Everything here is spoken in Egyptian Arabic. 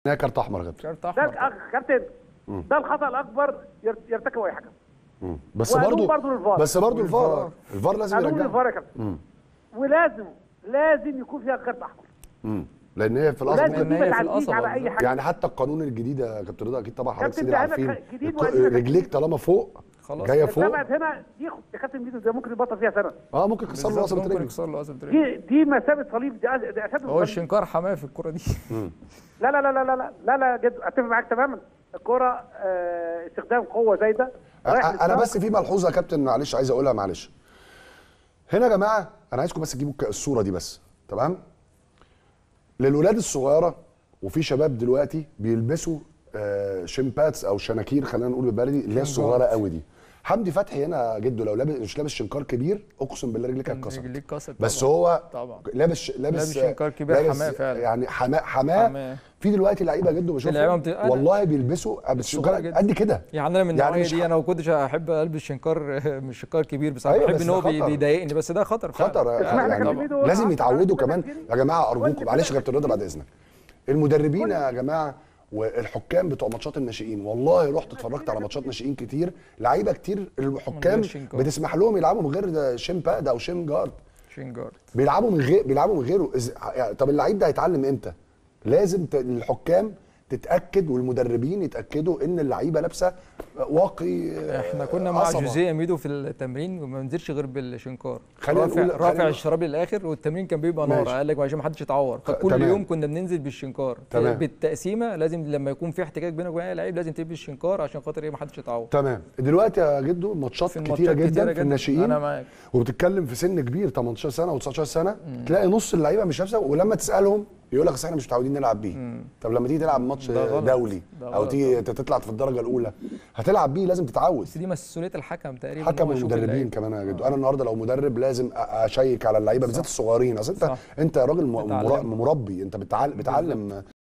هي كارت احمر غير كارت ده احمر الأخ- كابتن ده الخطا الاكبر ير- يرتكبه اي حكم مم. بس وقانون برضه برضه للفار. بس برضه الفار والفار. الفار لازم قانون يرجع الفار يا كابتن ولازم لازم يكون فيها كارت احمر مم. لان هي في الاصل ولازم ممكن دي هي ما في تعديش القصبة على اي بالظبط. حاجه يعني حتى القانون الجديد يا كابتن رضا اكيد طبعا حضرتك كابتن سيدي ده هنا عارفين جديد الك- وقديم. رجليك طالما فوق خلاص. جايه فوق ثبت هنا دي يا كابتن ميدو ده ممكن يبطل فيها سنه اه ممكن يكسر له بالظبط، عصبه ممكن رجله يكسر له عصبة رجله دي دي مثابه صليب دي ده اساس هو الصليب. الشنكار حماه في الكرة دي لا لا لا لا لا لا لا لا جد اتفق معاك تماما الكره آه، استخدام قوه زايده رايح أ- انا للصف. بس في ملحوظه يا كابتن معلش عايز اقولها معلش هنا يا جماعه انا عايزكم بس تجيبوا الك- الصوره دي بس تمام للولاد الصغيره وفي شباب دلوقتي بيلبسوا آه، شمباتس او شناكير خلينا نقول بالبلدي اللي هي الصغيره قوي دي حمدي فتحي هنا يا جدو لو لابس مش لابس شنكار كبير اقسم بالله رجلك كان هتكسر رجليه اتكسر بس طبعاً. هو طبعا لابس لابس لابس شنكار كبير لابس حماه فعلا. يعني حماه حماه حماه. في دلوقتي لعيبه جدو بشوفهم لعيبة بت- أنا- والله بيلبسوا بس صغيرة شنكار جدا. قد كده يعني انا من يعني النوعيه مش دي ح- انا ما كنتش احب البس شنكار مش شنكار كبير بس انا أيوة، بحب بس ان ده هو بي- خطر. بيضايقني بس ده خطر فعلا. خطر اسمعني يا يعني كابتن ميدو، لازم عارف يتعودوا عارف كمان كده يا جماعه ارجوكم كل معلش يا فرق- كابتن رضا بعد اذنك المدربين يا جماعه والحكام بتوع ماتشات الناشئين والله رحت اتفرجت على ماتشات ناشئين كتير لعيبه كتير الحكام شنكار. بتسمح لهم يلعبوا من غير ده شين باد او شين جارد شنكار بيلعبوا من غير بيلعبوا من غيره إز... يعني طب اللعيب ده هيتعلم امتى لازم ت... الحكام تتاكد والمدربين يتاكدوا ان اللعيبه لابسه واقي آه، احنا كنا مع عصبة. جوزيه ميدو في التمرين وما بنزلش غير بالشنكار خلينا رافع نقول- رافع خلينا- الشراب للاخر والتمرين كان بيبقى نار ماشي. قال لك عشان ما حدش يتعور فكل تمام. يوم كنا بننزل بالشنكار تمام. بالتقسيمه لازم لما يكون في احتكاك بينك وبين أي لعيب لازم تلبس شنكار عشان خاطر ايه ما حدش يتعور تمام دلوقتي يا جدو ماتشات في كتيره الماتشات جدا كتيرة في جداً. الناشئين أنا معاك. وبتتكلم في سن كبير 18 سنه و19 سنه تلاقي نص اللعيبه مش لابسه ولما تسالهم يقول لك أصل احنا مش متعودين نلعب بيه طب لما تيجي تلعب ماتش ده غلط. دولي ده او غلط تيجي تطلع في الدرجه الاولى هتلعب بيه لازم تتعود بس دي مسؤوليه الحكم تقريبا إن حكم هو يشوف والمدربين اللعيب. كمان يا جدو انا النهارده لو مدرب لازم أ- اشيك على اللعيبه بالذات الصغيرين اصل انت صح. انت راجل م- بتعلم. مربي انت بتعلم بتعلم